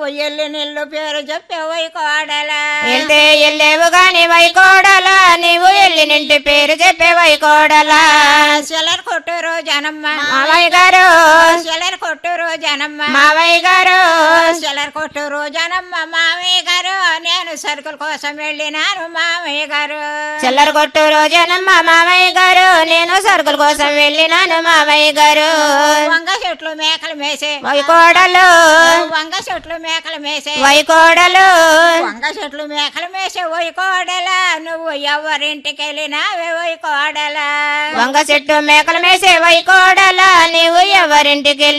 నువ్వు ఎల్లి నిల్లు పేరు చెప్పేవై కోడలా వెళ్తే వెళ్ళేవు గాని వైకోడలా నీవు వెళ్ళి నింటి పేరు చెప్పే వైకోడలా సెలర్ కొట్టురు జనమ్మ మావయ్య గారు సెలర్ కొట్టురు జనమ్మ మావయ్య గారు సెలర్ కొట్టురు జనమ్మ మామయ్య గారు నేను సరుకుల కోసం వెళ్ళినాను మామయ్య గారు చిల్లర కొట్టు రోజనమ్మ మావయ్య గారు నేను సరుకుల కోసం వెళ్ళినాను మావయ్య గారు వంగ చెట్లు మేకలు మేసే వైకోడలు వంగ చెట్లు మేకలు మేసే వైకోడలు వంగ చెట్లు మేకలు మేసే ఓయ్ కోడలా నువ్వు ఎవరింటికి వెళ్ళినావే ఓయ్ కోడలా వంగ చెట్టు మేకలు మేసే వైకోడలా నీవు ఎవరింటికి